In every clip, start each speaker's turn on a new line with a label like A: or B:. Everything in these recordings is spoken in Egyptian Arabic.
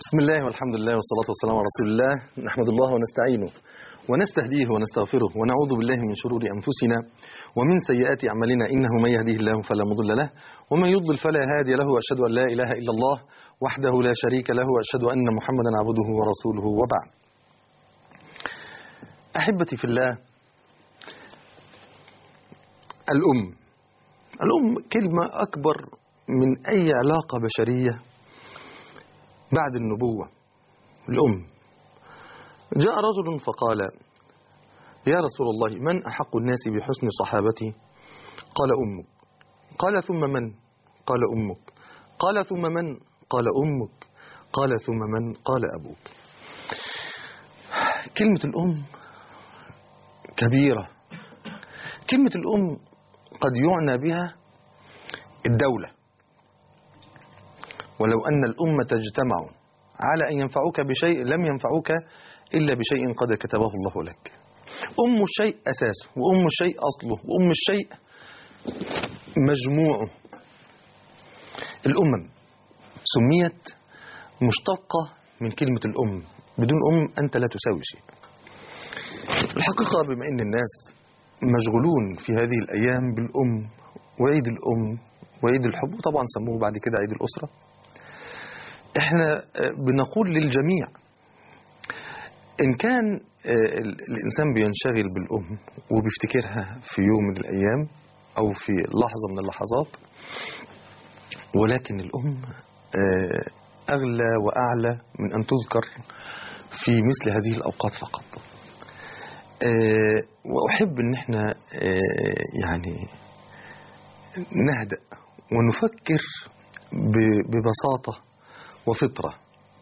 A: بسم الله والحمد لله والصلاة والسلام على رسول الله نحمد الله ونستعينه ونستهديه ونستغفره ونعوذ بالله من شرور أنفسنا ومن سيئات أعمالنا إنه من يهديه الله فلا مضل له ومن يضلل فلا هادي له وأشهد أن لا إله إلا الله وحده لا شريك له وأشهد أن محمدا عبده ورسوله وبعد أحبتي في الله الأم الأم كلمة أكبر من أي علاقة بشرية بعد النبوة الأم جاء رجل فقال يا رسول الله من أحق الناس بحسن صحابتي قال أمك قال ثم من قال أمك قال ثم من قال أمك قال ثم من قال أبوك كلمة الأم كبيرة كلمة الأم قد يعنى بها الدولة ولو أن الأمة اجتمعوا على أن ينفعوك بشيء لم ينفعوك إلا بشيء قد كتبه الله لك أم الشيء أساسه وأم الشيء أصله وأم الشيء مجموعه الأمم سميت مشتقة من كلمة الأم بدون أم أنت لا تساوي شيء الحقيقة بما أن الناس مشغولون في هذه الأيام بالأم وعيد الأم وعيد الحب وطبعا سموه بعد كده عيد الأسرة احنا بنقول للجميع إن كان الإنسان بينشغل بالأم وبيفتكرها في يوم من الأيام أو في لحظة من اللحظات ولكن الأم أغلى وأعلى من أن تذكر في مثل هذه الأوقات فقط وأحب أن احنا يعني نهدأ ونفكر ببساطة وفطرة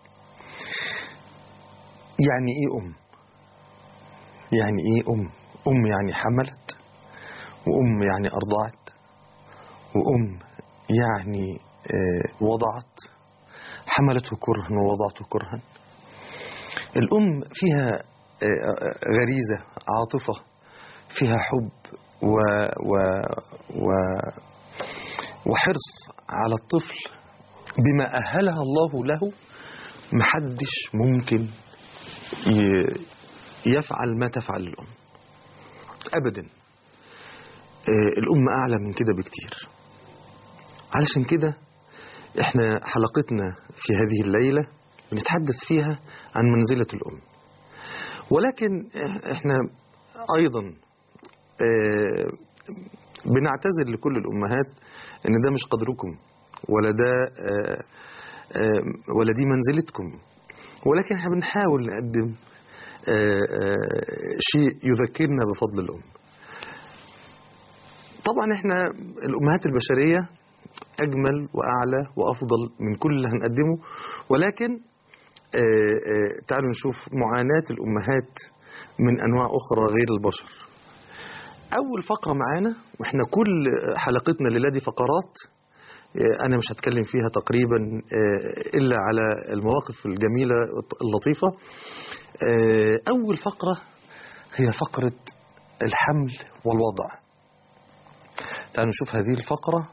A: يعني ايه ام يعني ايه ام ام يعني حملت وام يعني ارضعت وام يعني آه وضعت حملته كرها ووضعته كرها الام فيها آه غريزة عاطفة فيها حب و و و وحرص على الطفل بما أهلها الله له محدش ممكن يفعل ما تفعل الأم أبدا الأم أعلى من كده بكتير علشان كده احنا حلقتنا في هذه الليلة بنتحدث فيها عن منزلة الأم ولكن احنا أيضا بنعتذر لكل الأمهات ان ده مش قدركم ولا ده ولا دي منزلتكم ولكن احنا بنحاول نقدم شيء يذكرنا بفضل الأم طبعا احنا الأمهات البشرية أجمل وأعلى وأفضل من كل اللي هنقدمه ولكن تعالوا نشوف معاناة الأمهات من أنواع أخرى غير البشر أول فقرة معانا وإحنا كل حلقتنا الليلة دي فقرات أنا مش هتكلم فيها تقريبا إلا على المواقف الجميلة اللطيفة أول فقرة هي فقرة الحمل والوضع تعالوا نشوف هذه الفقرة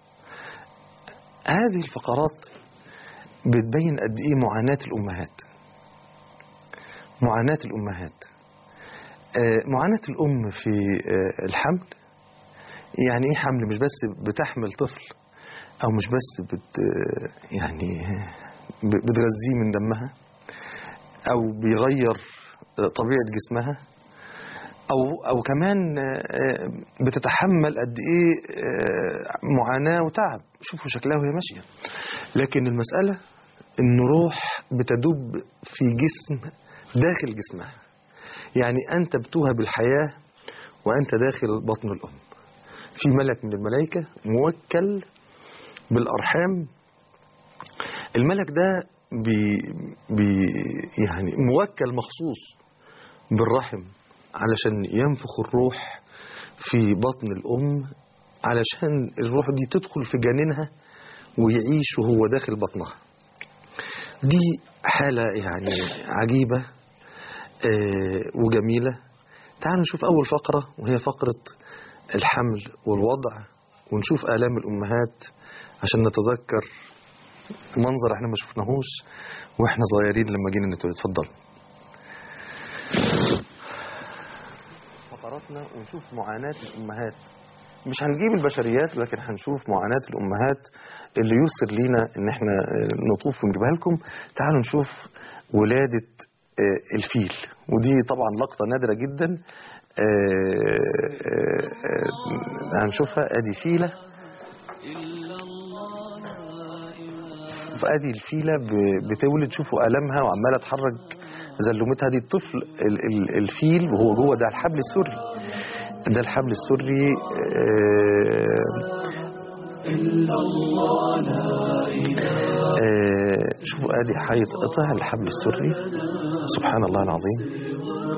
A: هذه الفقرات بتبين قد إيه معاناة الأمهات معاناة الأمهات معاناة الأم في الحمل يعني إيه حمل مش بس بتحمل طفل او مش بس بت يعني بتغذيه من دمها او بيغير طبيعه جسمها او او كمان بتتحمل قد ايه معاناه وتعب شوفوا شكلها وهي ماشيه لكن المساله ان روح بتدب في جسم داخل جسمها يعني انت بتوهى بالحياه وانت داخل بطن الام في ملك من الملائكه موكل بالأرحام الملك ده بي بي يعني موكل مخصوص بالرحم علشان ينفخ الروح في بطن الأم علشان الروح دي تدخل في جنينها ويعيش وهو داخل بطنها دي حالة يعني عجيبة آه وجميلة تعالوا نشوف أول فقرة وهي فقرة الحمل والوضع ونشوف آلام الأمهات عشان نتذكر منظر احنا ما شفناهوش واحنا صغيرين لما جينا نتولد اتفضل فقراتنا ونشوف معاناة الأمهات مش هنجيب البشريات لكن هنشوف معاناة الأمهات اللي يسر لينا إن احنا آه، نطوف ونجيبها لكم تعالوا نشوف ولادة آه، الفيل ودي طبعا لقطة نادرة جدا آه، آه، آه، هنشوفها ادي فيلة فادي الفيلة ب- بتولد شوفوا ألمها وعمالة تحرك زلومتها دي الطفل ال- ال- الفيل وهو جوه ده الحبل السري ده الحبل السري آه، آه، شوفوا ادي هيتقطع الحبل السري سبحان الله العظيم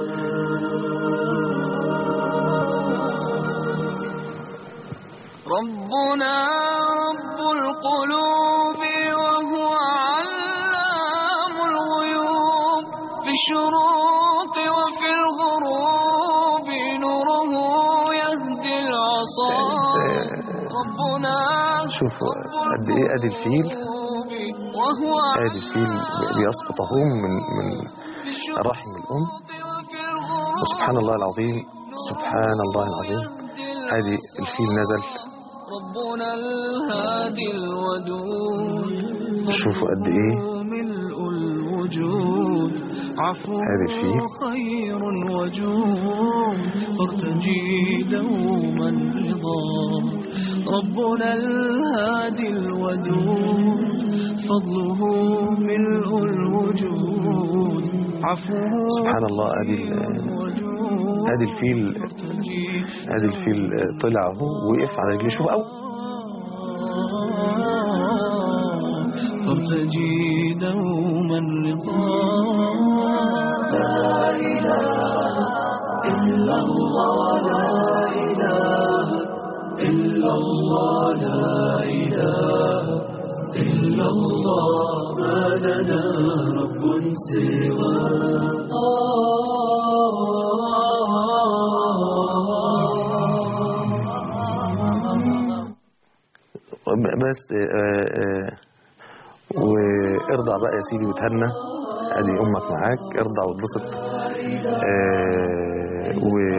B: ربنا رب القلوب وهو علام الغيوب في الشروق وفي الغروب نوره يهدي العصا ربنا
A: شوفوا قد ايه ادي الفيل
B: القلوب وهو
A: ادي الفيل بيسقط اهو من من
B: في الشروق
A: رحم الام
B: وفي الغروب
A: وسبحان الله العظيم سبحان الله العظيم ادي الفيل نزل
B: ربنا الهادي الودود
A: شوفوا قد ايه
B: ملء الوجود عفو
A: هذا الفيل.
B: خير وجود فارتجي دوما رضا ربنا الهادي الودود فضله ملء الوجود عفوه
A: سبحان الله ادي ال-
B: وجود
A: ادي الفيل
B: فارتجي
A: ادي الفيل طلع اهو وقف على رجليه شوف او
B: فارتجي دوما رضا
A: بس آه، آه، وارضع بقى يا سيدي وتهنى ادي امك معاك ارضع واتبسط آه،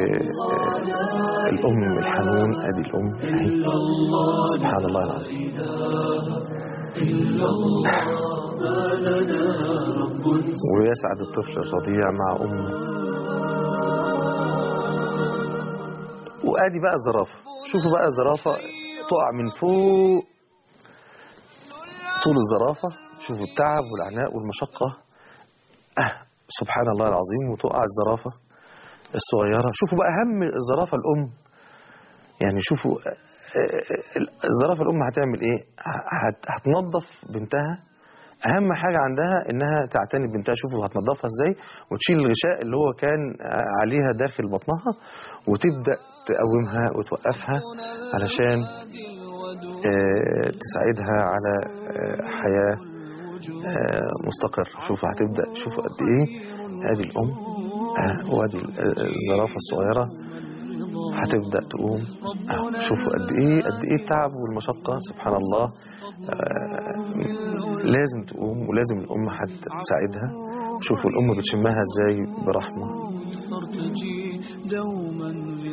A: والام الحنون ادي الام اهي سبحان الله العظيم ويسعد الطفل الرضيع مع امه وادي بقى الزرافه شوفوا بقى الزرافه تقع من فوق طول الزرافه شوفوا التعب والعناء والمشقه آه سبحان الله العظيم وتقع الزرافه الصغيره شوفوا بقى اهم الزرافه الام يعني شوفوا آه، آه، الزرافه الام هتعمل ايه هت- هتنظف بنتها اهم حاجه عندها انها تعتني ببنتها شوفوا هتنظفها ازاي وتشيل الغشاء اللي هو كان عليها داخل بطنها وتبدا تقومها وتوقفها علشان آه، تساعدها على آه، حياه آه، مستقر شوفوا هتبدا شوفوا قد ايه ادي الام آه، وادي ال- الزرافه الصغيره هتبدا تقوم آه، شوفوا قد ايه قد ايه التعب والمشقه سبحان الله آه، لازم تقوم ولازم الام هتساعدها شوفوا الام بتشمها ازاي برحمه
B: فارتجي دوما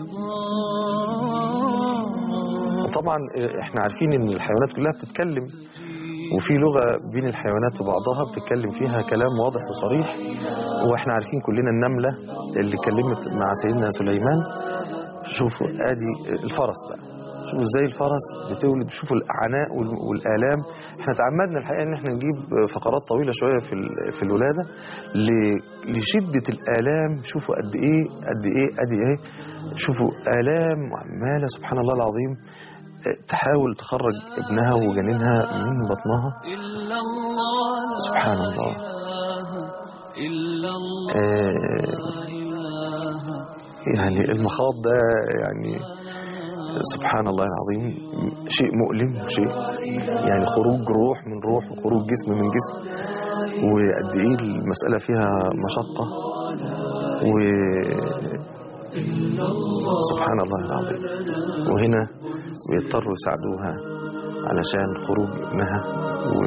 B: رضا
A: وطبعا احنا عارفين ان الحيوانات كلها بتتكلم وفي لغه بين الحيوانات وبعضها بتتكلم فيها كلام واضح وصريح واحنا عارفين كلنا النمله اللي كلمت مع سيدنا سليمان شوفوا ادي الفرس بقى شوفوا ازاي الفرس بتولد شوفوا العناء وال- والالام احنا تعمدنا الحقيقه ان احنا نجيب فقرات طويله شويه في ال- في الولاده ل- لشده الالام شوفوا قد ايه قد ايه ادي ايه شوفوا الام وعماله سبحان الله العظيم اه، تحاول تخرج ابنها وجنينها من بطنها
B: إلا الله لا
A: سبحان الله
B: إله إلا الله
A: اه،
B: لا إله
A: يعني المخاض ده يعني سبحان الله العظيم شيء مؤلم شيء يعني خروج روح من روح وخروج جسم من جسم وقد ايه المسألة فيها مشقة و سبحان الله العظيم وهنا بيضطروا يساعدوها علشان خروج ابنها و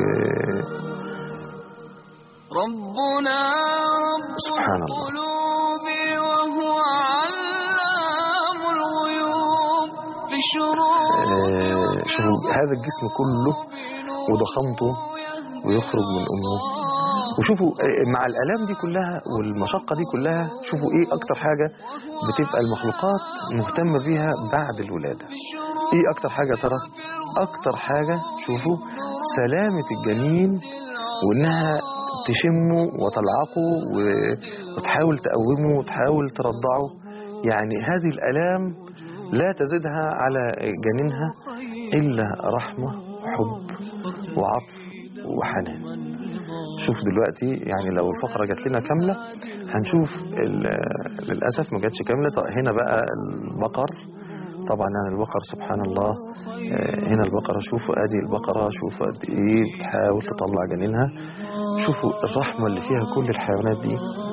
B: ربنا رب
A: سبحان الله.
B: القلوب وهو علام الغيوب بشروق
A: آه، شوفوا هذا الجسم كله وضخامته ويخرج من أمه وشوفوا آه، مع الآلام دي كلها والمشقة دي كلها شوفوا إيه أكتر حاجة بتبقى المخلوقات مهتمة بيها بعد الولادة إيه أكتر حاجة يا ترى أكتر حاجة شوفوا سلامة الجنين وإنها تشمه وتلعقه و- وتحاول تقومه وتحاول ترضعه يعني هذه الآلام لا تزيدها على جنينها إلا رحمة وحب وعطف وحنان شوف دلوقتي يعني لو الفقرة جات لنا كاملة هنشوف ال- للأسف ما جاتش كاملة طيب هنا بقى البقر طبعا يعني البقر سبحان الله آه، هنا البقرة شوفوا ادي البقرة شوفوا قد ايه بتحاول تطلع جنينها شوفوا الرحمة اللي فيها كل الحيوانات دي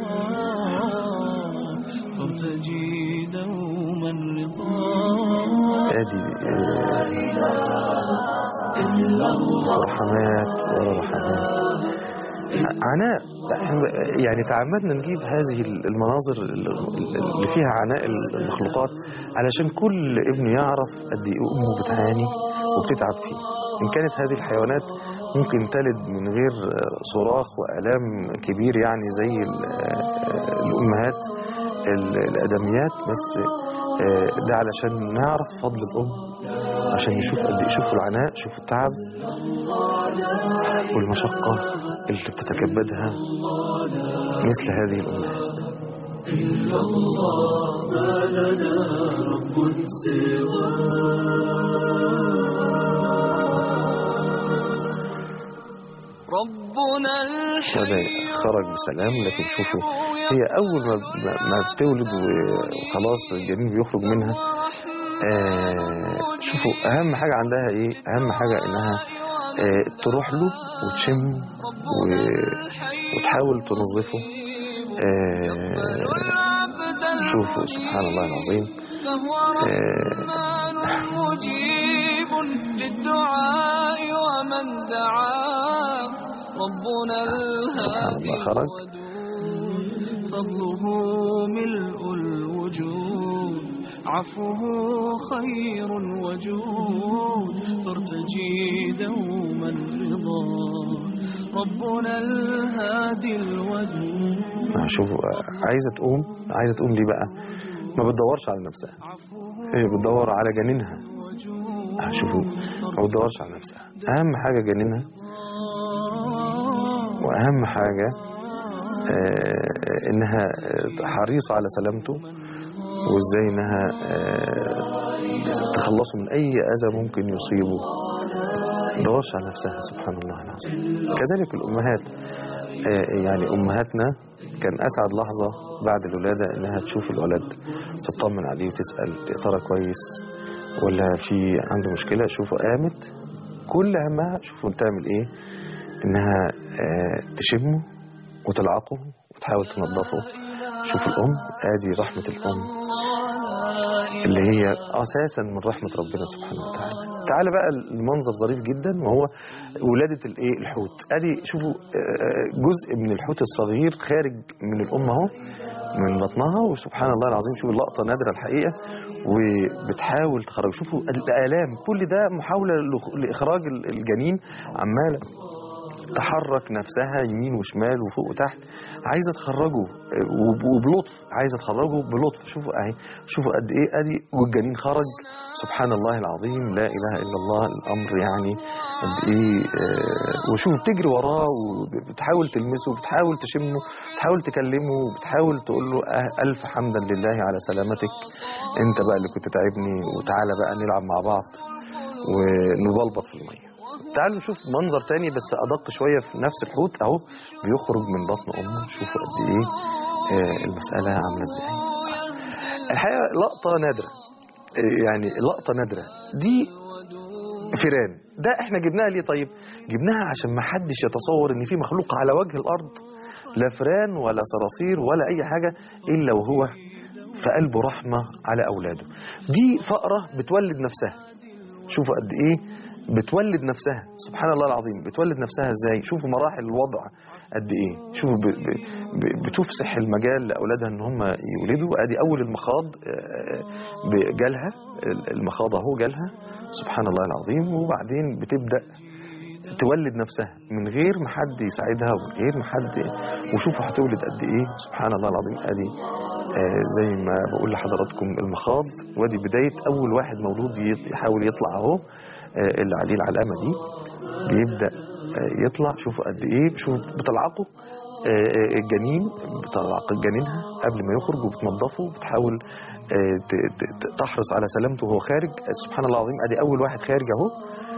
B: فارتجي دوما رضا
A: ادي آه، رحمات ورا رحمات عناء يعني تعمدنا نجيب هذه المناظر اللي فيها عناء المخلوقات علشان كل ابن يعرف قد ايه امه بتعاني وبتتعب فيه ان كانت هذه الحيوانات ممكن تلد من غير صراخ والام كبير يعني زي ال- الامهات ال- الادميات بس ده علشان نعرف فضل الام عشان نشوف قد ايه شوفوا العناء شوفوا التعب والمشقة اللي بتتكبدها مثل هذه الأمهات
B: ربنا
A: هذا
B: الحي
A: خرج بسلام لكن شوفوا هي أول ما, ما- ما بتولد وخلاص الجنين بيخرج منها آه شوفوا أهم حاجة عندها إيه أهم حاجة إنها آه تروح له وتشم و- وتحاول تنظفه آه شوفوا سبحان الله العظيم
B: فهو
A: آه
B: رحمن مجيب للدعاء ومن دعاه ربنا
A: سبحان
B: الهادي
A: الله خرج.
B: الودود فضله ملء الوجود عفوه خير وجود فارتجي دوما رضا ربنا الهادي الودود
A: آه، شوفوا آه، عايزة تقوم عايزة تقوم ليه بقى ما بتدورش على نفسها
B: عفوه
A: هي بتدور على جنينها
B: وجود
A: آه، شوفوا ما بتدورش على نفسها أهم حاجة جنينها وأهم حاجة آه، إنها آه، حريصة على سلامته وإزاي إنها آه، تخلصه من أي أذى ممكن يصيبه ما تدورش على نفسها سبحان الله العظيم كذلك الأمهات آه، يعني أمهاتنا كان أسعد لحظة بعد الولادة إنها تشوف الولد تطمن عليه وتسأل يا ترى كويس ولا في عنده مشكلة شوفوا قامت كل همها شوفوا بتعمل إيه إنها آه، تشمه وتلعقه وتحاول تنظفه شوف الأم آدي رحمة الأم اللي هي أساسا من رحمة ربنا سبحانه وتعالى تعال بقى المنظر ظريف جدا وهو ولادة الإيه الحوت آدي شوفوا آه، جزء من الحوت الصغير خارج من الأم أهو من بطنها وسبحان الله العظيم شوفوا اللقطة نادرة الحقيقة وبتحاول تخرج شوفوا الآلام كل ده محاولة لخ- لإخراج الجنين عمالة تحرك نفسها يمين وشمال وفوق وتحت عايزه تخرجه وب- وبلطف عايزه تخرجه بلطف شوفوا اهي شوفوا قد ايه ادي والجنين خرج سبحان الله العظيم لا اله الا الله الامر يعني قد ايه آه، وشوف بتجري وراه وبتحاول تلمسه وبتحاول تشمه بتحاول تكلمه وبتحاول تقول له أه- الف حمدا لله على سلامتك انت بقى اللي كنت تعبني وتعالى بقى نلعب مع بعض ونبلبط في الميه تعالوا نشوف منظر تاني بس ادق شويه في نفس الحوت اهو بيخرج من بطن امه شوفوا قد ايه آه، المساله عامله ازاي الحقيقه لقطه نادره آه، يعني لقطه نادره دي فيران ده احنا جبناها ليه طيب جبناها عشان ما حدش يتصور ان في مخلوق على وجه الارض لا فيران ولا صراصير ولا اي حاجه الا وهو في قلبه رحمه على اولاده دي فقره بتولد نفسها شوفوا قد ايه بتولد نفسها سبحان الله العظيم بتولد نفسها ازاي شوفوا مراحل الوضع قد ايه شوفوا ب- ب- ب- بتفسح المجال لاولادها ان هم يولدوا ادي اول المخاض آه، ب- جالها المخاض اهو جالها سبحان الله العظيم وبعدين بتبدا تولد نفسها من غير ما حد يساعدها ومن غير ما حد وشوفوا هتولد قد ايه سبحان الله العظيم ادي آه، زي ما بقول لحضراتكم المخاض وادي بدايه اول واحد مولود ي- يحاول يطلع اهو آه، اللي عليه العلامه دي بيبدا آه، يطلع شوفوا قد ايه شوفوا بتلعقه آه، آه، الجنين بتلعق جنينها قبل ما يخرج وبتنظفه بتحاول آه، ت- ت- ت- تحرص على سلامته وهو خارج آه، سبحان الله العظيم ادي اول واحد خارج اهو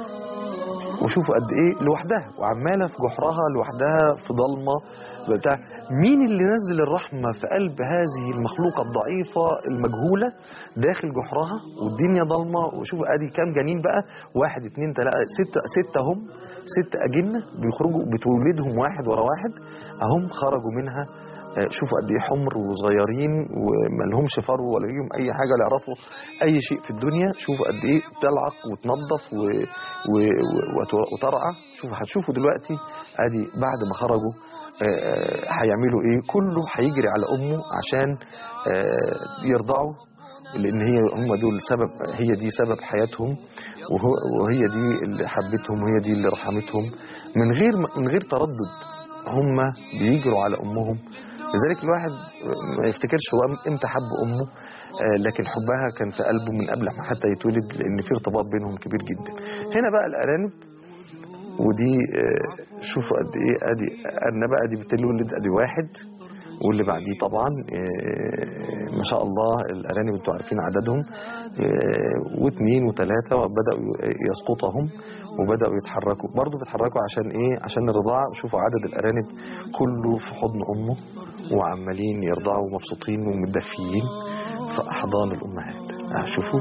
A: وشوفوا قد ايه لوحدها وعماله في جحرها لوحدها في ضلمه بتاع مين اللي نزل الرحمه في قلب هذه المخلوقه الضعيفه المجهوله داخل جحرها والدنيا ضلمه وشوفوا ادي كام جنين بقى واحد اتنين تلاته سته سته هم ست اجنه بيخرجوا بتولدهم واحد ورا واحد اهم خرجوا منها آه، شوفوا قد ايه حمر وصغيرين وما لهمش فرو ولا ليهم اي حاجه لا يعرفوا اي شيء في الدنيا شوفوا قد ايه تلعق وتنظف و... و... و... وت- وترعى شوفوا هتشوفوا دلوقتي ادي بعد ما خرجوا آه، آه، هيعملوا ايه كله هيجري على امه عشان آه، يرضعوا لان هي هم دول سبب هي دي سبب حياتهم وهو وهي دي اللي حبتهم وهي دي اللي رحمتهم من غير من غير تردد هم بيجروا على امهم لذلك الواحد ما يفتكرش هو امتى حب امه آه، لكن حبها كان في قلبه من قبل ما حتى يتولد لان في ارتباط بينهم كبير جدا هنا بقى الارانب ودي آه، شوفوا قد ايه ادي ارنبه ادي بتولد ادي واحد واللي بعديه طبعا آه، ما شاء الله الارانب انتوا عارفين عددهم آه، واثنين وثلاثه وبداوا يسقطهم وبداوا يتحركوا برضو بيتحركوا عشان ايه عشان الرضاعه شوفوا عدد الارانب كله في حضن امه وعمالين يرضعوا ومبسوطين ومتدفيين في احضان الامهات آه، شوفوا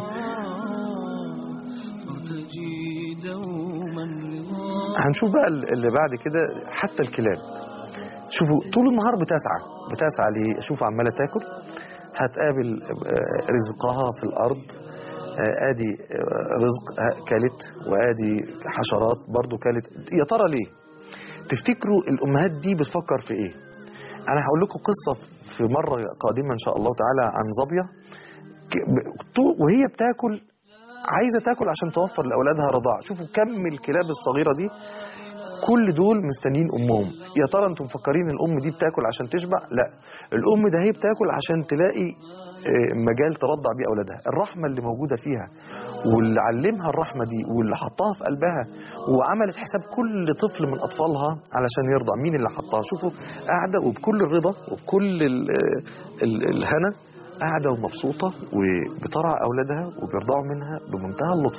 B: ترتجي دوما رضا
A: هنشوف بقى اللي بعد كده حتى الكلاب شوفوا طول النهار بتسعى بتسعى ليه شوفوا عماله تاكل هتقابل آه، رزقها في الارض آه، ادي آه، رزق آه، كلت وادي حشرات برضو كلت يا ترى ليه تفتكروا الامهات دي بتفكر في ايه انا هقول لكم قصه في مره قادمه ان شاء الله تعالى عن ظبيه ك- ب- طول- وهي بتاكل عايزه تاكل عشان توفر لاولادها رضاعه شوفوا كم الكلاب الصغيره دي كل دول مستنيين امهم يا ترى انتم مفكرين الام دي بتاكل عشان تشبع لا الام ده هي بتاكل عشان تلاقي آه، مجال ترضع بيه اولادها الرحمه اللي موجوده فيها واللي علمها الرحمه دي واللي حطها في قلبها وعملت حساب كل طفل من اطفالها علشان يرضع مين اللي حطها شوفوا قاعده وبكل الرضا وبكل ال- ال- الهنا قاعده ومبسوطه وبترعى اولادها وبيرضعوا منها بمنتهى اللطف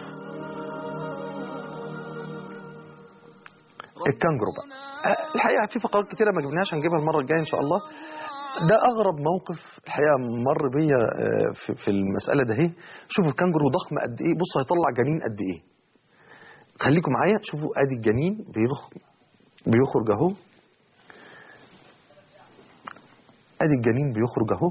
A: الكانجرو بقى أه، الحقيقه في فقرات كتيره ما جبناهاش هنجيبها المره الجايه ان شاء الله ده اغرب موقف الحقيقه مر بيا آه، في, في المساله ده اهي شوفوا الكانجرو ضخم قد ايه بصوا هيطلع جنين قد ايه خليكم معايا شوفوا ادي الجنين بيخ... بيخرج اهو ادي الجنين بيخرج اهو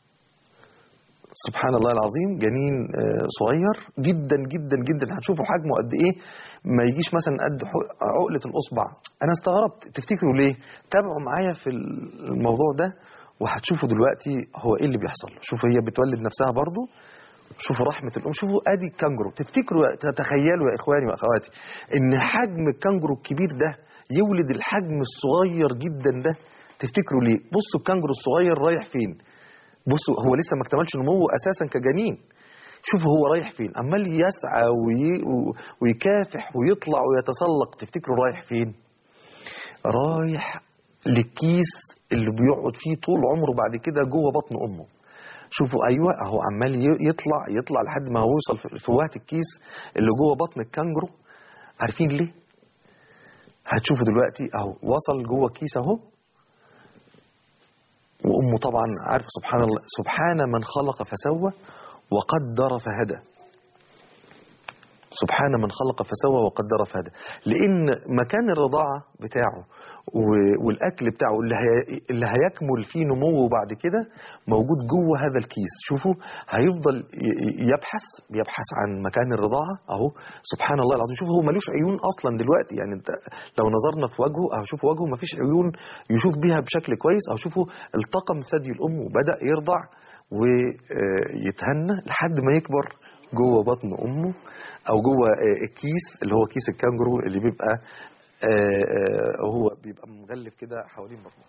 A: سبحان الله العظيم جنين آه، صغير جدا جدا جدا هتشوفوا حجمه قد ايه ما يجيش مثلا قد حق- عقله الاصبع انا استغربت تفتكروا ليه تابعوا معايا في الموضوع ده وهتشوفوا دلوقتي هو ايه اللي بيحصل شوفوا هي بتولد نفسها برضو شوفوا رحمة الأم شوفوا أدي الكانجرو تفتكروا تتخيلوا يا إخواني وأخواتي إن حجم الكانجرو الكبير ده يولد الحجم الصغير جدا ده تفتكروا ليه بصوا الكانجرو الصغير رايح فين بصوا هو لسه ما اكتملش نموه اساسا كجنين شوف هو رايح فين عمال يسعى وي... و- ويكافح ويطلع ويتسلق تفتكروا رايح فين رايح للكيس اللي بيقعد فيه طول عمره بعد كده جوه بطن امه شوفوا ايوه اهو عمال ي- يطلع يطلع لحد ما هو يوصل في- في وقت الكيس اللي جوه بطن الكانجرو عارفين ليه هتشوفوا دلوقتي اهو وصل جوه الكيس اهو وامه طبعا عارفه سبحان الله سبحان من خلق فسوى وقدر فهدى سبحان من خلق فسوى وقدر فهدى لان مكان الرضاعه بتاعه و- والاكل بتاعه اللي هي اللي هيكمل فيه نموه بعد كده موجود جوه هذا الكيس شوفوا هيفضل ي- ي- يبحث بيبحث عن مكان الرضاعه اهو سبحان الله العظيم شوفوا هو ملوش عيون اصلا دلوقتي يعني انت لو نظرنا في وجهه اهو شوفوا وجهه مفيش عيون يشوف بيها بشكل كويس اهو شوفوا التقم ثدي الام وبدا يرضع ويتهنى لحد ما يكبر جوه بطن امه او جوه آه، الكيس اللي هو كيس الكانجرو اللي بيبقى آه، آه، هو بيبقى مغلف كده حوالين بطنه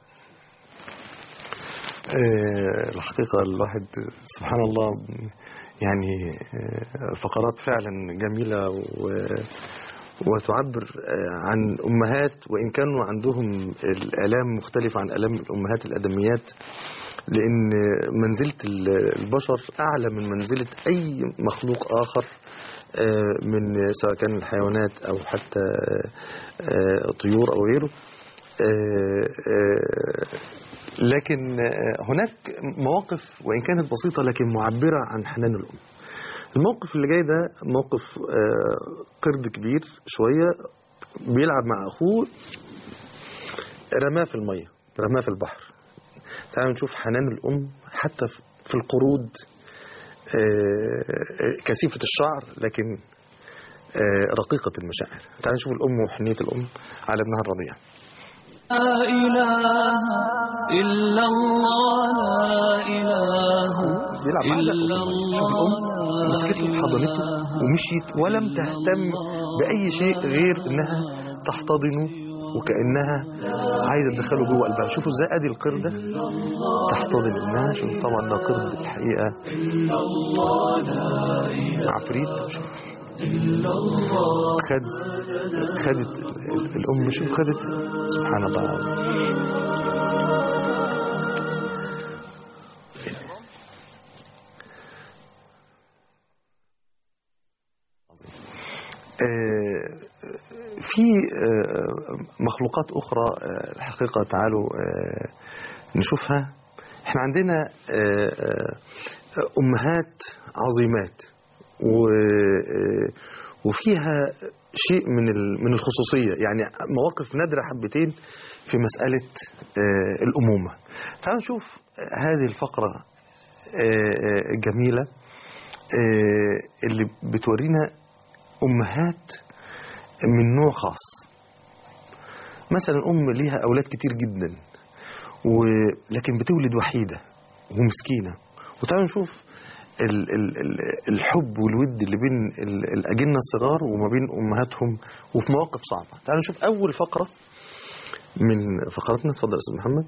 A: آه، الحقيقة الواحد سبحان الله يعني آه، الفقرات فعلا جميلة و- وتعبر آه، عن أمهات وإن كانوا عندهم الآلام مختلفة عن آلام الأمهات الأدميات لأن منزلة ال- البشر أعلى من منزلة أي مخلوق آخر آه، من سواء كان الحيوانات أو حتى آه، طيور أو غيره آه، آه، لكن آه، هناك مواقف وإن كانت بسيطة لكن معبرة عن حنان الأم الموقف اللي جاي ده موقف آه، قرد كبير شوية بيلعب مع أخوه رماه في المية رماه في البحر تعالوا نشوف حنان الأم حتى في- في القرود آه، كثيفة الشعر لكن آه، رقيقة المشاعر تعالوا نشوف الأم وحنية الأم على ابنها الرضيع
B: لا إله إلا الله لا إله
A: بيلعب مع
B: إلا
A: الأم. شوف الأم
B: الله
A: مسكته وحضنته ومشيت ولم تهتم بأي شيء غير إنها تحتضنه وكأنها عايزة تدخله جوه قلبها شوفوا ازاي ادي القردة تحتضن ابنها شوفوا طبعا ده قرد الحقيقة عفريت شوف خد خدت ال- الأم شوف خدت سبحان الله العظيم آه، في آه، مخلوقات أخرى آه، الحقيقة تعالوا آه، نشوفها احنا عندنا آه، آه، أمهات عظيمات و- آه، وفيها شيء من ال- من الخصوصية يعني مواقف نادرة حبتين في مسألة آه، الأمومة تعالوا نشوف هذه الفقرة آه، آه، الجميلة آه، اللي بتورينا أمهات من نوع خاص مثلا أم ليها أولاد كتير جدا ولكن بتولد وحيدة ومسكينة وتعالوا نشوف ال- ال- ال- الحب والود اللي بين ال- الأجنة الصغار وما بين أمهاتهم وفي مواقف صعبة تعالوا نشوف أول فقرة من فقراتنا اتفضل يا أستاذ محمد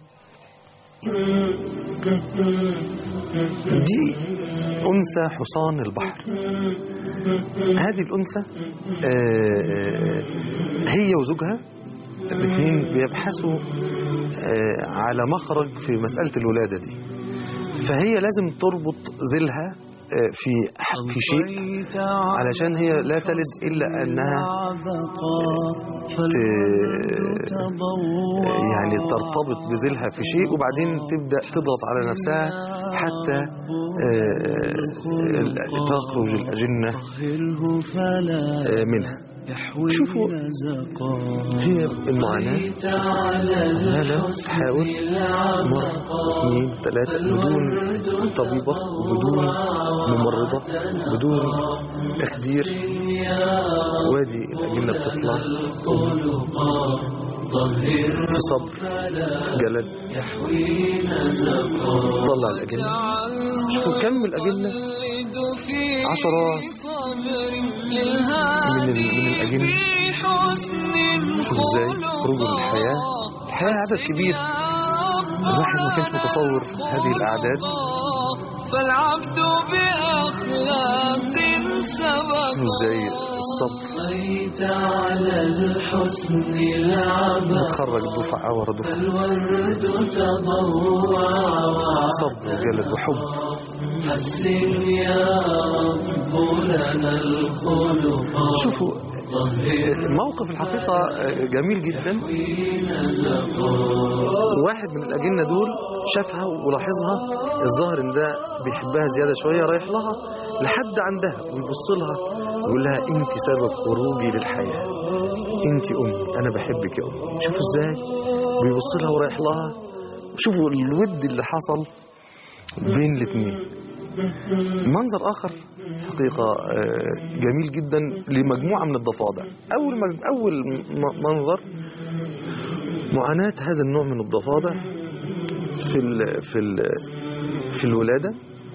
A: دي أنثى حصان البحر هذه الأنثى آه، هي وزوجها الاثنين بيبحثوا آه، على مخرج في مسألة الولادة دي فهي لازم تربط ذيلها آه، في في شيء علشان هي لا تلد إلا أنها ت- يعني ترتبط بذيلها في شيء وبعدين تبدأ تضغط على نفسها حتى آه، آه، تخرج الأجنة آه، منها شوفوا هي المعاناة عمالة تحاول مرة اثنين ثلاثة بدون طبيبة بدون ممرضة بدون تخدير وادي الأجنة بتطلع في صبر في جلد طلع الأجنة شوفوا كم الأجنة عشرات من ال- من الأجنة شوف ازاي خروج من الحياة الحياة عدد كبير الواحد ما كانش متصور هذه الأعداد
B: فالعبد بأخلاق سبق
A: شوف ازاي الصبر
B: بقيت على الحسن العبق
A: تخرج دفعة ورا دفعة
B: الورد تضوع
A: صبر وجلد وحب
B: حسن يا رب لنا الخلق
A: شوفوا الموقف الحقيقة جميل جدا واحد من الأجنة دول شافها ولاحظها الظاهر ان ده بيحبها زيادة شوية رايح لها لحد عندها ويبص لها يقول لها انت سبب خروجي للحياه انت امي انا بحبك يا امي شوفوا ازاي بيبص لها ورايح لها شوفوا الود اللي حصل بين الاثنين منظر اخر حقيقه آه، جميل جدا لمجموعه من الضفادع اول مج... اول م- منظر معاناه هذا النوع من الضفادع في ال... في ال... في الولاده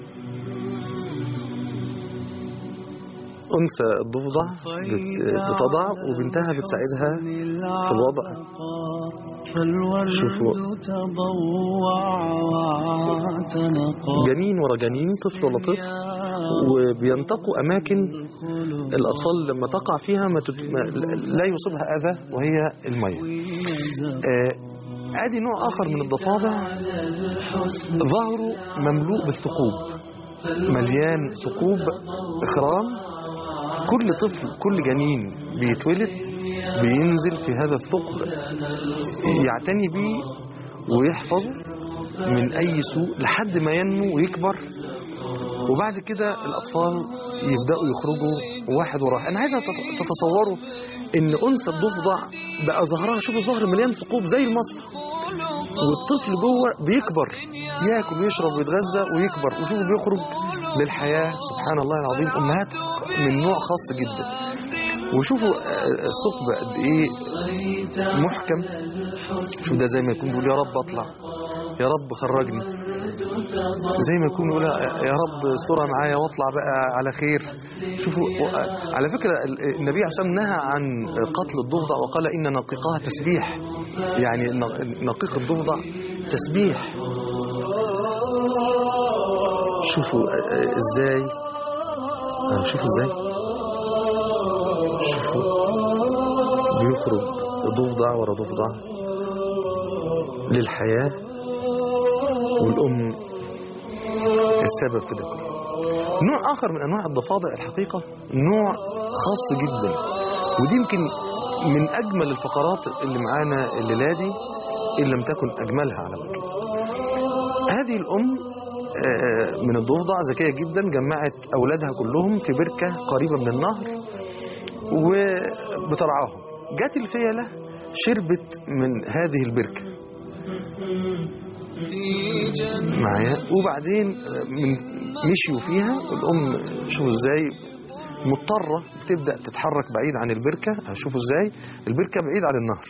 A: انثى الضفدع بت... بتضع وبنتها بتساعدها في الوضع شوفوا.
B: فالورد تضوع واعتنقا
A: جنين ورا جنين طفل ولا طفل وبينتقوا اماكن الاطفال لما تقع فيها ما تت... ما... لا يصيبها اذى وهي الميه آه، ادي نوع اخر من الضفادع ظهره مملوء بالثقوب مليان ثقوب اخرام كل طفل كل جنين بيتولد بينزل في هذا الثقب يعتني بيه ويحفظه من اي سوء لحد ما ينمو ويكبر وبعد كده الاطفال يبداوا يخرجوا واحد ورا واحد انا عايزه تت- تتصوروا ان انثى الضفدع بقى ظهرها شوفوا الظهر مليان ثقوب زي المصفى والطفل جوه بيكبر ياكل ويشرب ويتغذى ويكبر وشوفوا بيخرج للحياه سبحان الله العظيم امهات من نوع خاص جدا وشوفوا آه، الثقب قد ايه محكم شوف ده زي ما يكون بيقول يا رب اطلع يا رب خرجني زي ما يكون يقول يا رب استرها معايا واطلع بقى على خير شوفوا و- على فكره ال- النبي عليه الصلاه والسلام نهى عن قتل الضفدع وقال ان نقيقها تسبيح يعني ن- نقيق الضفدع تسبيح شوفوا آه، ازاي آه، شوفوا ازاي شوفوا بيخرج ضفدع ورا ضفدع للحياة والأم السبب في ده كله نوع آخر من أنواع الضفادع الحقيقة نوع خاص جدا ودي يمكن من أجمل الفقرات اللي معانا الليلة دي إن لم تكن أجملها على فكرة هذه الأم آه، من الضفدع ذكية جدا جمعت أولادها كلهم في بركة قريبة من النهر وبترعاهم جت الفيلة شربت من هذه البركة معايا وبعدين من مشيوا فيها الأم شوفوا ازاي مضطرة بتبدأ تتحرك بعيد عن البركة شوفوا ازاي البركة بعيد عن النهر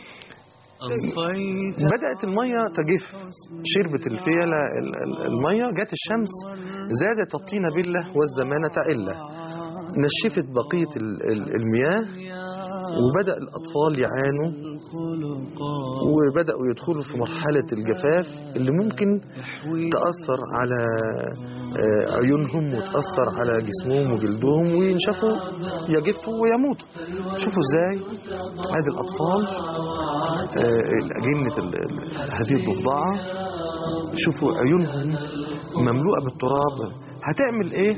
B: أضفيت
A: بدأت المية تجف شربت الفيلة ال- ال- المية جت الشمس زادت الطينة بلة والزمانة علة نشفت بقية ال- ال- المياه وبدأ الأطفال يعانوا
B: الخلقا
A: وبدأوا يدخلوا في مرحلة الجفاف اللي ممكن تأثر على آه، عيونهم وتأثر على جسمهم وجلدهم وينشفوا يجفوا ويموتوا شوفوا ازاي هذه الأطفال آه، أجنة ال- ال- هذه الضفدعة شوفوا عيونهم مملوءة بالتراب هتعمل ايه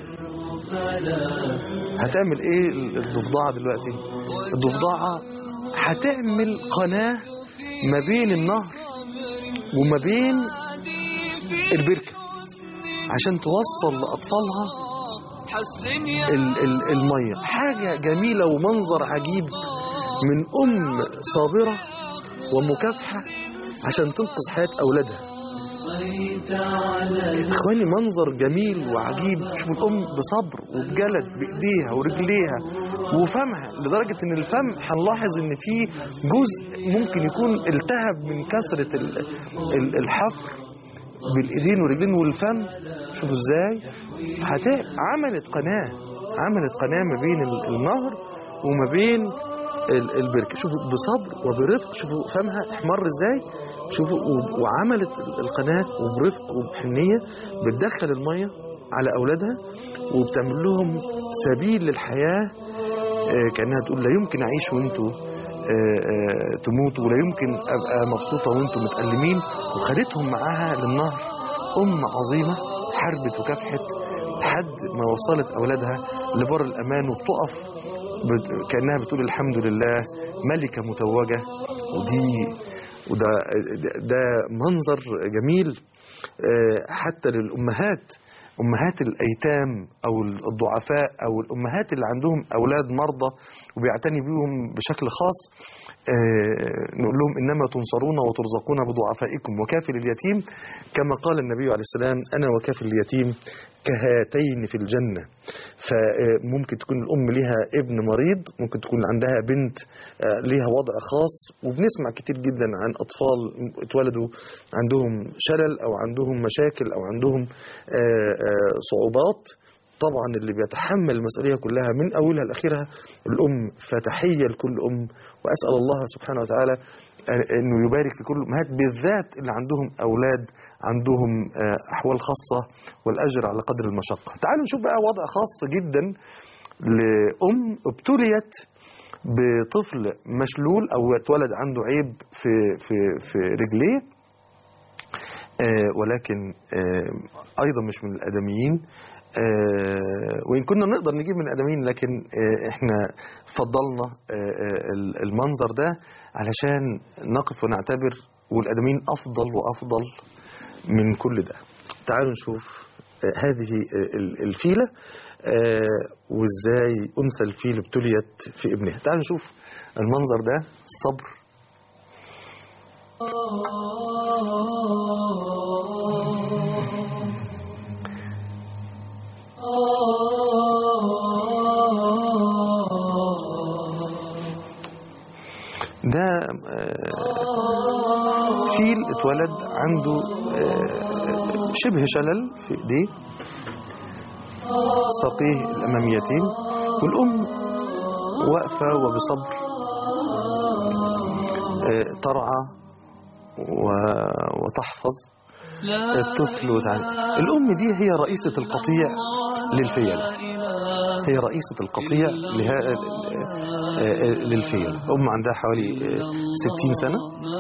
A: هتعمل ايه الضفدعة دلوقتي الضفدعة هتعمل قناة ما بين النهر وما بين البركة عشان توصل لأطفالها
B: حسن يا
A: ال- ال- المية حاجة جميلة ومنظر عجيب من أم صابرة ومكافحة عشان تنقذ حياة أولادها
B: بقيت على
A: اخواني منظر جميل وعجيب شوفوا الام بصبر وبجلد بايديها ورجليها وفمها لدرجه ان الفم هنلاحظ ان في جزء ممكن يكون التهب من كثره ال- ال- الحفر بالايدين والرجلين والفم شوفوا ازاي هت- عملت قناه عملت قناه ما بين ال- النهر وما بين ال- البركه شوفوا بصبر وبرفق شوفوا فمها احمر ازاي شوفوا و- وعملت ال- القناه وبرفق وبحنيه بتدخل الميه على اولادها وبتعمل لهم سبيل للحياه آه، كانها تقول لا يمكن اعيش وانتوا آه، آه، تموتوا ولا يمكن ابقى مبسوطه وانتوا متالمين وخدتهم معاها للنهر ام عظيمه حاربت وكافحت لحد ما وصلت اولادها لبر الامان وبتقف بت- كانها بتقول الحمد لله ملكه متوجه ودي وده ده, ده منظر جميل آه، حتى للامهات أمهات الأيتام أو الضعفاء أو الأمهات اللي عندهم أولاد مرضى وبيعتني بيهم بشكل خاص آه، نقول لهم إنما تنصرون وترزقون بضعفائكم وكافل اليتيم كما قال النبي عليه السلام أنا وكافل اليتيم كهاتين في الجنة فممكن تكون الأم لها ابن مريض ممكن تكون عندها بنت آه، ليها وضع خاص وبنسمع كتير جدا عن أطفال اتولدوا عندهم شلل أو عندهم مشاكل أو عندهم آه، آه، صعوبات طبعا اللي بيتحمل المسؤولية كلها من أولها لآخرها الأم فتحية لكل أم وأسأل الله سبحانه وتعالى أنه يبارك في كل الأمهات بالذات اللي عندهم أولاد عندهم آه، أحوال خاصة والأجر على قدر المشقة تعالوا نشوف بقى وضع خاص جدا لأم ابتليت بطفل مشلول أو اتولد عنده عيب في, في, في رجليه آه، ولكن آه، أيضا مش من الأدميين آه، وإن كنا نقدر نجيب من الأدميين لكن آه، إحنا فضلنا آه، آه، المنظر ده علشان نقف ونعتبر والأدميين أفضل وأفضل من كل ده تعالوا نشوف آه، هذه آه، ال- الفيلة آه، وإزاي أنثى الفيل ابتليت في ابنها تعالوا نشوف المنظر ده الصبر ده آه، فيل اتولد عنده آه، شبه شلل في ايديه ساقيه الاماميتين والام واقفه وبصبر آه، ترعى و- وتحفظ الطفل وتعالى الام دي هي رئيسه القطيع للفيل هي رئيسة القطيع لها آه، للفيل أم عندها حوالي آه، 60 سنة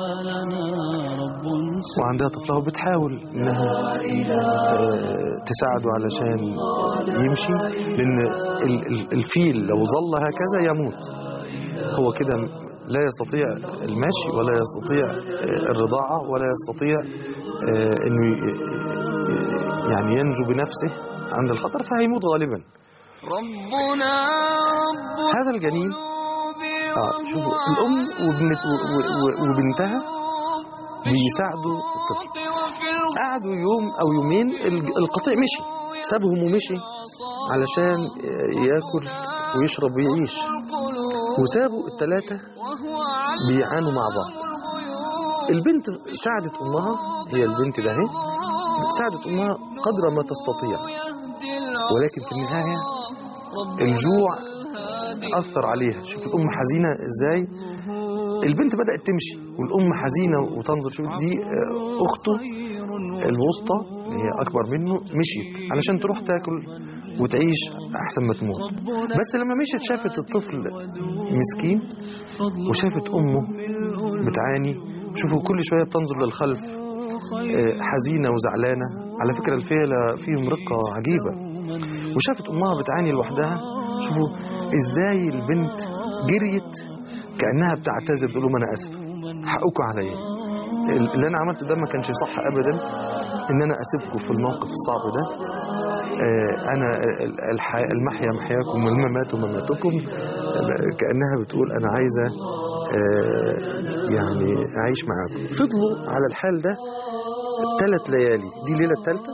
A: وعندها طفلها وبتحاول إنها آه، تساعده علشان يمشي لأن ال- ال- الفيل لو ظل هكذا يموت هو كده لا يستطيع المشي ولا يستطيع آه، الرضاعة ولا يستطيع آه، إنه ي- ي- يعني ينجو بنفسه عند الخطر فهيموت غالبا
B: ربنا رب
A: هذا الجنين
B: القلوب
A: اه شوفوا الام وبنت و- و- و- وبنتها بيساعدوا الطفل
B: وفي
A: قعدوا يوم او يومين الج- القطيع مشي سابهم ومشي علشان آه، ياكل ويشرب ويعيش
B: القلوب
A: وسابوا الثلاثه
B: وهو علم
A: بيعانوا مع بعض
B: الغيوب
A: البنت ساعدت امها هي البنت ده اهي ساعدت امها قدر ما تستطيع
B: يهدي
A: ولكن في النهايه
B: رب
A: الجوع
B: الهادي
A: اثر عليها شوف الام حزينه ازاي البنت بدات تمشي والام حزينه وتنظر شوف دي آه، اخته الوسطى اللي هي اكبر منه مشيت علشان تروح تاكل وتعيش احسن ما تموت بس لما مشيت شافت الطفل مسكين وشافت امه بتعاني شوفوا كل شويه بتنظر للخلف آه، حزينه وزعلانه على فكره الفيله فيهم رقه عجيبه وشافت امها بتعاني لوحدها شوفوا ازاي البنت جريت كانها بتعتذر تقول لهم انا اسفه حقكم عليا اللي انا عملته ده ما كانش صح ابدا ان انا اسيبكم في الموقف الصعب ده آه، انا ال- الح- المحيا محياكم والممات مماتكم كانها بتقول انا عايزه آه، يعني اعيش معاكم فضلوا على الحال ده ثلاث ليالي دي الليله الثالثه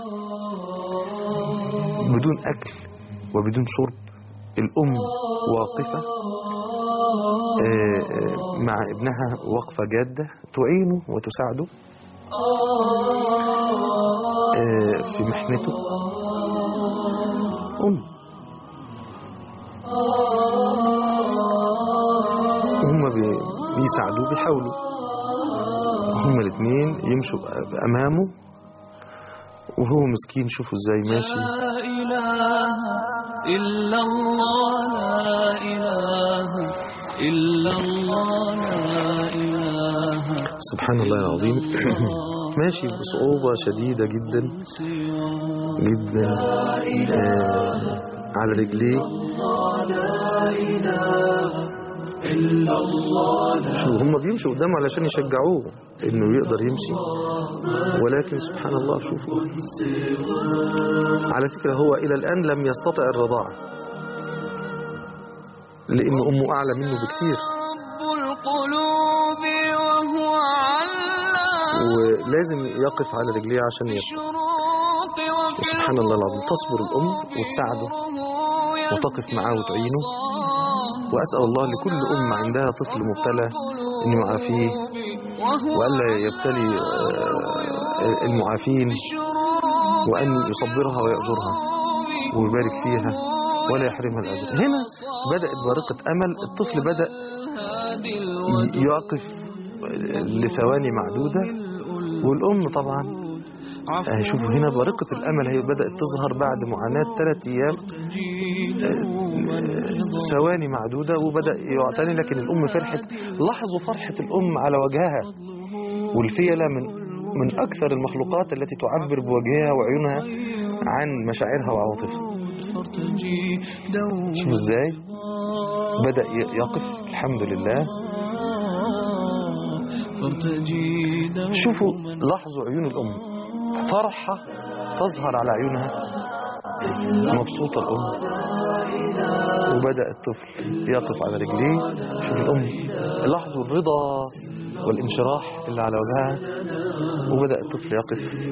A: بدون اكل وبدون شرب الام واقفه آه، آه، مع ابنها وقفه جاده تعينه وتساعده آه، في محنته ام هم بي- بيساعدوه بيحاولوا هما الاثنين يمشوا امامه وهو مسكين شوفوا ازاي ماشي
B: لا إله إلا الله لا إله إلا الله لا إله
A: سبحان الله العظيم ماشي بصعوبة شديدة جدا جدا آه على رجليه
B: إلا
A: شو هم بيمشوا قدامه علشان يشجعوه انه يقدر يمشي ولكن سبحان الله شوفوا على فكرة هو الى الان لم يستطع الرضاعة لان امه اعلى منه بكتير
B: رب القلوب وهو علام
A: ولازم يقف على رجليه عشان يرضع
B: الشروق وفي
A: وسبحان الله العظيم تصبر الام وتساعده وتقف معاه وتعينه واسال الله لكل ام عندها طفل مبتلى انه يعافيه والا يبتلي آه، المعافين وان يصبرها ويأجرها ويبارك فيها ولا يحرمها الاجر هنا بدات بارقه امل الطفل بدا ي- يقف لثواني معدوده والام طبعا آه، شوفوا هنا بارقه الامل هي بدات تظهر بعد معاناه ثلاث ايام ثواني معدودة وبدأ يعتني لكن الأم فرحت لاحظوا فرحة الأم على وجهها والفيلة من من أكثر المخلوقات التي تعبر بوجهها وعيونها عن مشاعرها وعواطفها
B: فارتجي دوما
A: شوفوا ازاي بدأ ي- يقف الحمد لله
B: فارتجي دوما
A: شوفوا لاحظوا عيون الأم فرحة تظهر على عيونها مبسوطة الأم وبدأ الطفل يقف على رجليه شوف الأم لاحظوا الرضا والانشراح اللي على وجهها وبدأ الطفل يقف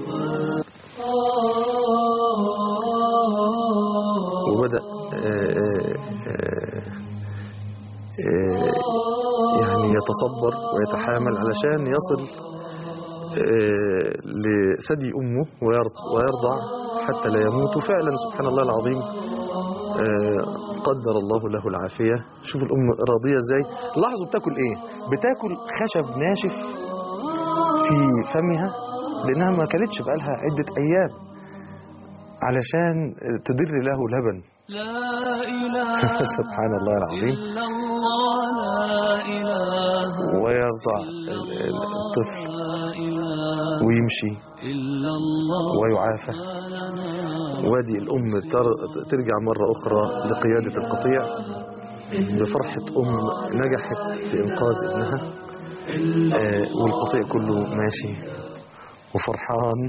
A: وبدأ آه، آه، آه، آه، يعني يتصبر ويتحامل علشان يصل آه، لثدي أمه ويرض- ويرضع حتى لا يموت وفعلا سبحان الله العظيم آه، قدر الله له العافية شوف الأم راضية ازاي لاحظوا بتاكل ايه بتاكل خشب ناشف في فمها لأنها ما كلتش بقالها عدة أيام علشان تدر له لبن
B: لا إله
A: سبحان الله العظيم
B: إلا الله لا إله
A: ويرضع ال- ال- الطفل
B: لا إله
A: ويمشي
B: إلا الله
A: ويعافى
B: لنا
A: وادي الأم تر- ترجع مرة أخرى لقيادة القطيع بفرحة أم نجحت في إنقاذ ابنها آه، والقطيع كله ماشي وفرحان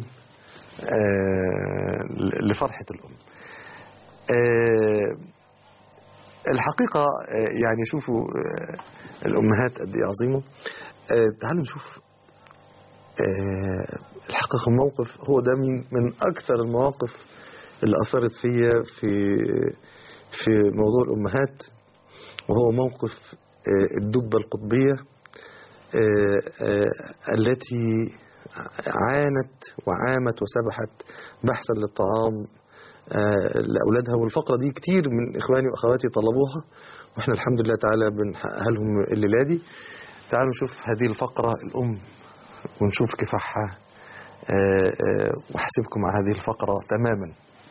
A: آه، ل- لفرحة الأم آه، الحقيقة آه، يعني شوفوا آه، الأمهات قد إيه عظيمة آه، تعالوا نشوف آه، الحقيقة موقف هو ده من من أكثر المواقف اللي أثرت فيا في في موضوع الأمهات وهو موقف آه، الدبة القطبية آه، آه، التي عانت وعامت وسبحت بحثا للطعام آه، لأولادها والفقرة دي كتير من إخواني وأخواتي طلبوها وإحنا الحمد لله تعالى بنحققها لهم الليلة دي تعالوا نشوف هذه الفقرة الأم ونشوف كفاحها آه، آه، وحسبكم على هذه الفقرة تماما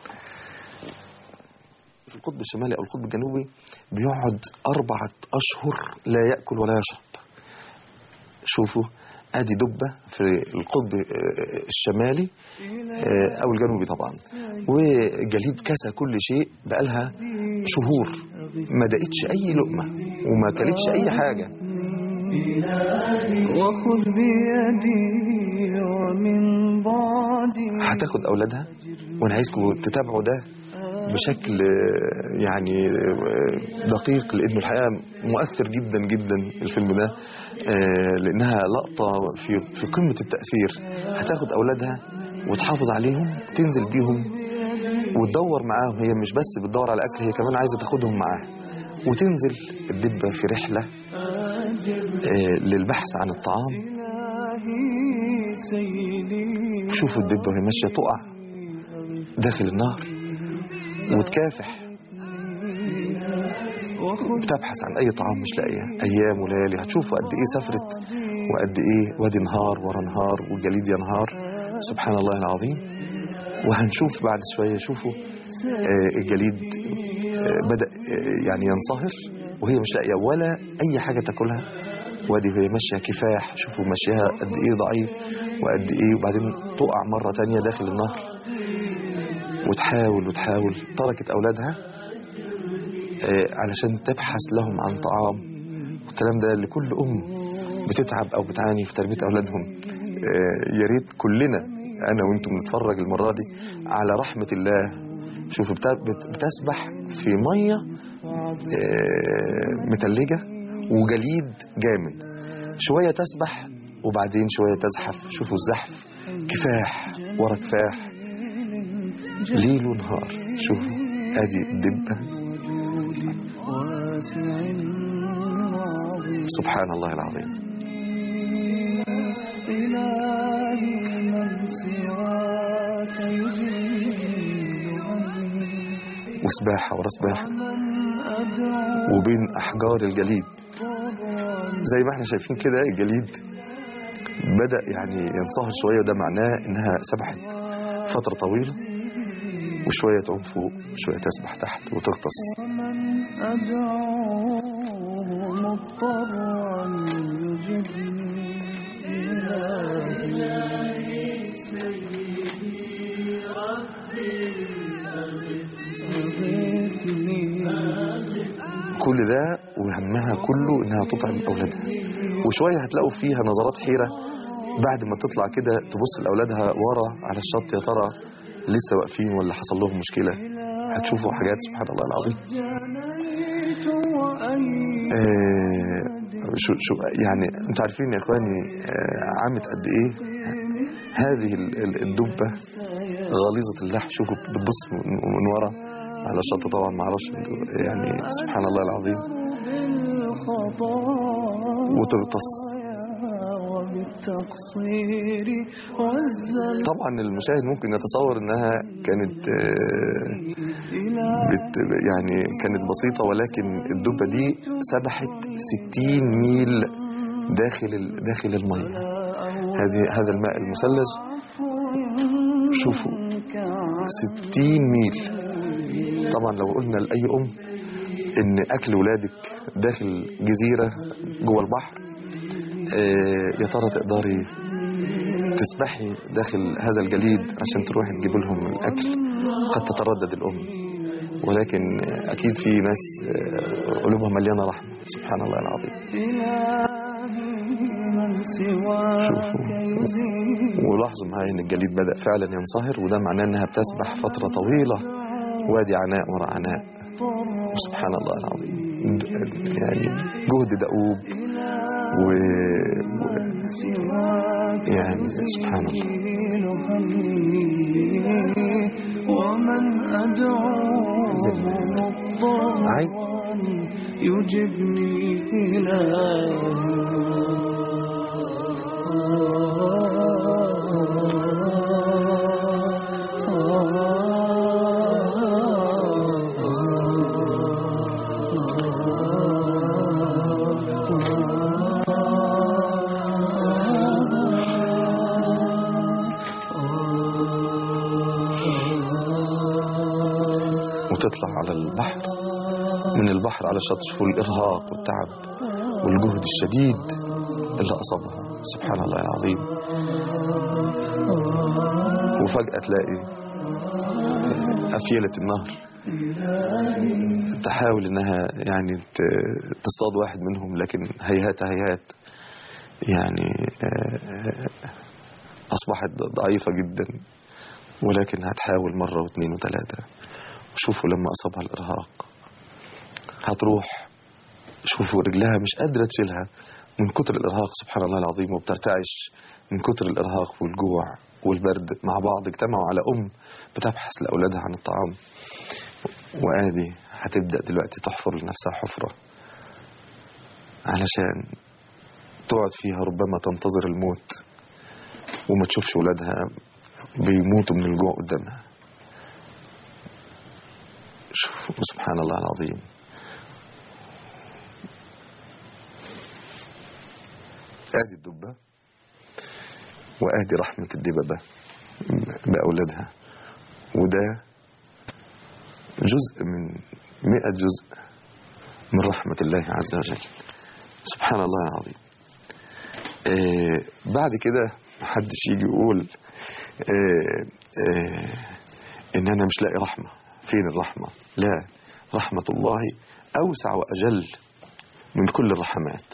A: في القطب الشمالي أو القطب الجنوبي بيقعد أربعة أشهر لا يأكل ولا يشرب شوفوا ادي دبة في القطب آه، الشمالي آه، او الجنوبي طبعا وجليد كسى كل شيء بقالها شهور ما دقتش اي لقمة وما كلتش اي حاجة
B: وخذ بيدي ومن بعدي
A: هتاخد اولادها وانا عايزكم تتابعوا ده بشكل آه، يعني آه، دقيق لانه الحقيقه مؤثر جدا جدا الفيلم ده آه، لانها لقطه في في قمه التاثير هتاخد اولادها وتحافظ عليهم تنزل بيهم وتدور معاهم هي مش بس بتدور على اكل هي كمان عايزه تاخدهم معاها وتنزل الدبه في رحله آه، للبحث عن الطعام
B: إلهي سيدي
A: شوفوا الدبه وهي ماشيه تقع داخل النهر وتكافح
B: وخذ
A: بتبحث عن اي طعام مش لاقيها ايام وليالي هتشوفوا قد ايه سافرت وقد ايه وادي نهار ورا نهار والجليد ينهار سبحان الله العظيم وهنشوف بعد شويه شوفوا آه، الجليد آه، بدا آه، يعني ينصهر وهي مش لاقيه ولا اي حاجه تاكلها وادي وهي ماشيه كفاح شوفوا ماشيها قد ايه ضعيف وقد ايه وبعدين تقع مره تانية داخل النهر وتحاول وتحاول تركت اولادها آه، علشان تبحث لهم عن طعام الكلام ده لكل ام بتتعب او بتعاني في تربيه اولادهم آه، يا ريت كلنا انا وانتم نتفرج المره دي على رحمه الله شوفوا بتا- بت- بتسبح في ميه آه، متلجه وجليد جامد شويه تسبح وبعدين شويه تزحف شوفوا الزحف كفاح ورا كفاح ليل ونهار شوفوا ادي الدبه
B: واسع عظيم
A: سبحان الله العظيم
B: إلهي من سواك يزيل عني
A: وسباحه ورا سباحه
B: من أدعو
A: وبين احجار الجليد
B: طبعا
A: زي ما احنا شايفين كده الجليد بدأ يعني ينصهر شوية وده معناه انها سبحت فترة طويلة وشوية تعوم فوق شوية تسبح تحت وتغطس
B: ومن أدعوه مضطرا يجبني إلهي أغثني
A: كل ده وهمها كله انها تطعم اولادها وشوية هتلاقوا فيها نظرات حيرة بعد ما تطلع كده تبص لاولادها ورا على الشط يا ترى لسه واقفين ولا حصل لهم مشكلة هتشوفوا حاجات سبحان الله العظيم
B: جنيت وأيد
A: آه شو شو يعني انتوا عارفين يا اخواني آه عامت قد ايه هذه ال- ال- الدبه غليظه اللحم شوفوا بتبص من من ورا على الشط طبعا ما اعرفش يعني سبحان الله العظيم
B: بالخطايا
A: وتغطس
B: وبالتقصير والزل
A: طبعا المشاهد ممكن يتصور انها كانت آه، بت يعني كانت بسيطه ولكن الدبه دي سبحت 60 ميل داخل ال- داخل الميه هذه هذا الماء المثلج شوفوا 60 ميل طبعا لو قلنا لأي أم إن أكل ولادك داخل جزيرة جوه البحر آه، يا ترى تقدري تسبحي داخل هذا الجليد عشان تروحي تجيب لهم الأكل قد تتردد الأم ولكن آه، أكيد في ناس آه، قلوبها مليانة رحمة سبحان الله العظيم
B: من سواك
A: شوفوا.
B: يزيد
A: ولاحظوا معايا ان الجليد بدأ فعلا ينصهر وده معناه انها بتسبح فترة طويلة وادي عناء وراء عناء وسبحان الله العظيم يعني جهد دؤوب و... و...
B: سواك
A: يعني سبحان الله
B: يزيل همي ومن أدعوه مضطرا
A: عايز
B: يجبني
A: وتطلع على البحر من البحر على الشط شوفوا الإرهاق والتعب والجهد الشديد اللي أصابه سبحان الله العظيم وفجأة تلاقي أفيلة النهر تحاول إنها يعني ت- تصطاد واحد منهم لكن هيهات هيهات يعني آه، أصبحت ضعيفة جدا ولكن هتحاول مرة واثنين وثلاثة وشوفوا لما أصابها الإرهاق هتروح شوفوا رجلها مش قادرة تشيلها من كتر الإرهاق سبحان الله العظيم وبترتعش من كتر الإرهاق والجوع والبرد مع بعض اجتمعوا على أم بتبحث لأولادها عن الطعام وآدي هتبدأ دلوقتي تحفر لنفسها حفرة علشان تقعد فيها ربما تنتظر الموت وما تشوفش ولادها بيموتوا من الجوع قدامها شوفوا سبحان الله العظيم ادي الدبة وادي رحمة الدببة بأولادها وده جزء من مئة جزء من رحمة الله عز وجل سبحان الله العظيم آه بعد كده محدش يجي يقول آه آه ان انا مش لاقي رحمة فين الرحمة لا رحمة الله اوسع واجل من كل الرحمات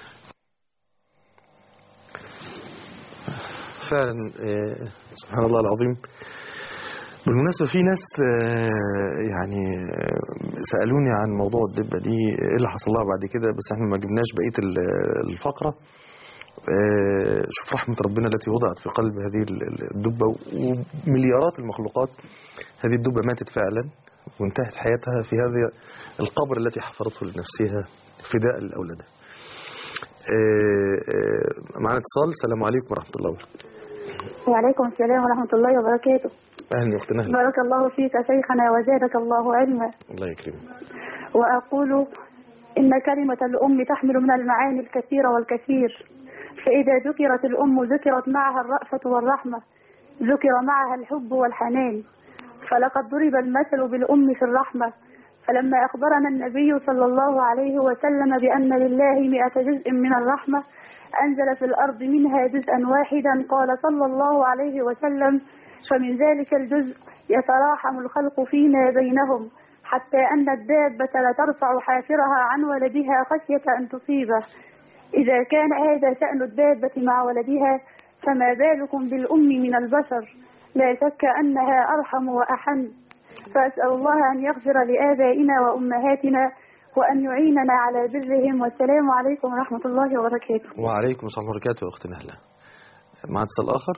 A: فعلا آه، سبحان الله العظيم بالمناسبة في ناس آه، يعني آه، سألوني عن موضوع الدبة دي ايه اللي حصل لها بعد كده بس احنا ما جبناش بقية ال- الفقرة آه، شوف رحمة ربنا التي وضعت في قلب هذه ال- الدبة ومليارات المخلوقات هذه الدبة ماتت فعلا وانتهت حياتها في هذا القبر التي حفرته لنفسها فداء لأولادها آه، آه، معنا اتصال السلام عليكم ورحمة الله وبركاته
C: وعليكم السلام ورحمة الله وبركاته
A: أهلا يا أختنا أهلا
C: بارك الله فيك شيخنا وزادك الله علما
A: الله يكرمك
C: وأقول إن كلمة الأم تحمل من المعاني الكثير والكثير فإذا ذكرت الأم ذكرت معها الرأفة والرحمة ذكر معها الحب والحنان فلقد ضرب المثل بالأم في الرحمة فلما أخبرنا النبي صلى الله عليه وسلم بأن لله مئة جزء من الرحمة أنزل في الأرض منها جزءا واحدا قال صلى الله عليه وسلم فمن ذلك الجزء يتراحم الخلق فيما بينهم حتى أن الدابة لترفع حافرها عن ولدها خشية أن تصيبه إذا كان هذا شأن الدابة مع ولدها فما بالكم بالأم من البشر لا شك أنها أرحم وأحن فأسأل الله أن يغفر لآبائنا وأمهاتنا وأن يعيننا على برهم والسلام عليكم ورحمة الله وبركاته
A: وعليكم السلام ورحمة الله وبركاته يا أختنا أهلا مع اتصال آخر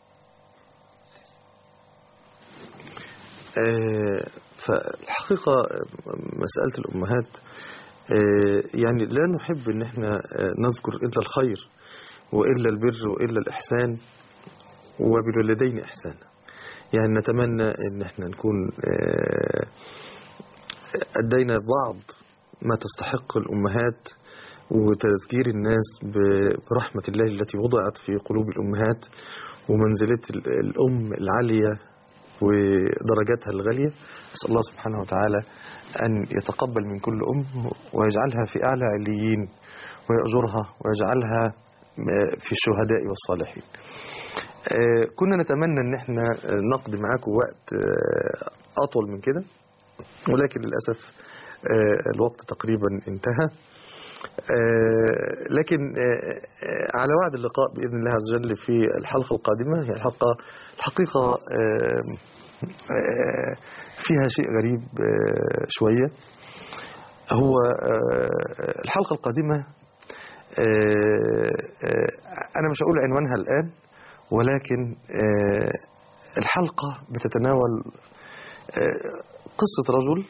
A: آه، فالحقيقة آه، مسألة الأمهات آه، يعني لا نحب أن احنا آه، نذكر إلا الخير وإلا البر وإلا الإحسان وبالوالدين إحسانا يعني نتمنى أن احنا نكون آه، أدينا بعض ما تستحق الأمهات وتذكير الناس ب- برحمة الله التي وضعت في قلوب الأمهات ومنزلة ال- الأم العالية ودرجاتها الغالية أسأل الله سبحانه وتعالى أن يتقبل من كل أم ويجعلها في أعلى عليين ويأجرها ويجعلها م- في الشهداء والصالحين آه، كنا نتمنى ان احنا آه، نقضي معاكم وقت آه، اطول من كده ولكن للاسف آه، الوقت تقريبا انتهى آه، لكن آه، آه، على وعد اللقاء باذن الله عز وجل في الحلقه القادمه هي الحلقه الحقيقه آه، آه، فيها شيء غريب آه، شويه هو آه، الحلقه القادمه آه، آه، انا مش هقول عنوانها الان ولكن آه، الحلقه بتتناول آه، قصه رجل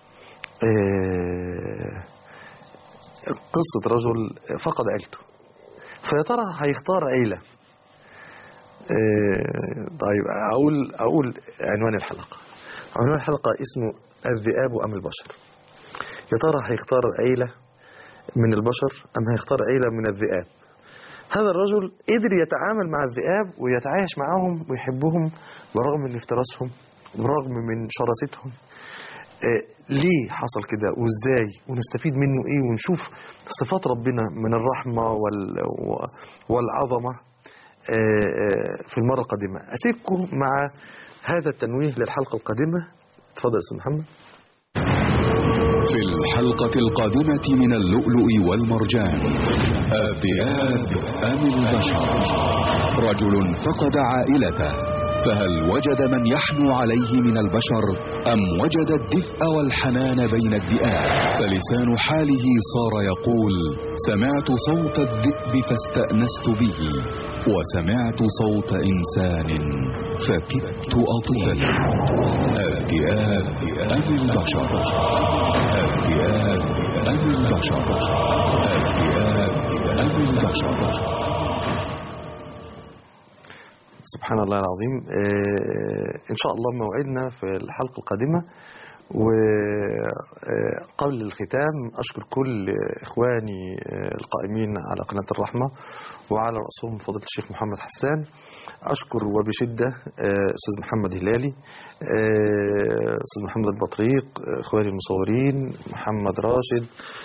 A: آه، قصة رجل فقد عيلته فيا ترى هيختار عيلة آه، طيب أقول أقول عنوان الحلقة عنوان الحلقة اسمه الذئاب أم البشر يا ترى هيختار عيلة من البشر أم هيختار عيلة من الذئاب هذا الرجل قدر يتعامل مع الذئاب ويتعايش معهم ويحبهم برغم من افتراسهم برغم من شراستهم آه، ليه حصل كده وازاي ونستفيد منه ايه ونشوف صفات ربنا من الرحمة وال و- والعظمة آه، آه، في المرة القادمة أسيبكم مع هذا التنويه للحلقة القادمة تفضل يا أستاذ محمد
D: في الحلقة القادمة من اللؤلؤ والمرجان الذئاب أم البشر رجل فقد عائلته فهل وجد من يحنو عليه من البشر أم وجد الدفء والحنان بين الذئاب فلسان حاله صار يقول سمعت صوت الذئب فاستأنست به وسمعت صوت إنسان فكدت أطير الذئاب أم البشر الذئاب أم البشر الذئاب أم البشر
A: سبحان الله العظيم آه، إن شاء الله موعدنا في الحلقة القادمة وقبل الختام أشكر كل إخواني آه، القائمين على قناة الرحمة وعلى رأسهم فضيلة الشيخ محمد حسان أشكر وبشدة آه، أستاذ محمد هلالي آه، أستاذ محمد البطريق آه، إخواني المصورين محمد راشد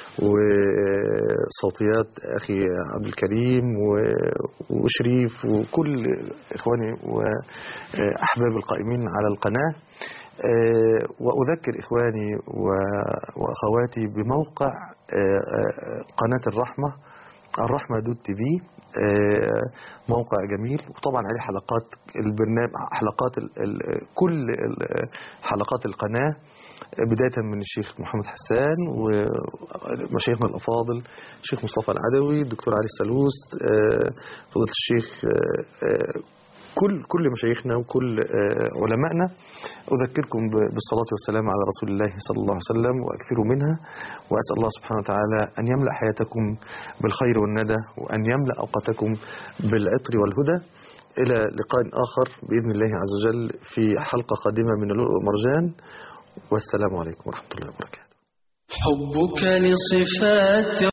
A: وصوتيات أخي عبد الكريم و- وشريف وكل إخواني وأحباب القائمين على القناة آه، وأذكر إخواني و- وأخواتي بموقع آه، آه، قناة الرحمة الرحمة دوت تي في آه، موقع جميل وطبعا عليه حلقات البرنامج حلقات ال ال كل ال- حلقات القناة بداية من الشيخ محمد حسان ومشايخنا الأفاضل الشيخ مصطفى العدوي الدكتور علي السلوس آه، فضيلة الشيخ آه، آه، كل كل مشايخنا وكل آه، علمائنا أذكركم ب- بالصلاة والسلام على رسول الله صلى الله عليه وسلم وأكثروا منها وأسأل الله سبحانه وتعالى أن يملأ حياتكم بالخير والندى وأن يملأ أوقاتكم بالعطر والهدى إلى لقاء آخر بإذن الله عز وجل في حلقة قادمة من اللؤلؤ والمرجان والسلام عليكم ورحمة الله وبركاته
B: حبك لصفات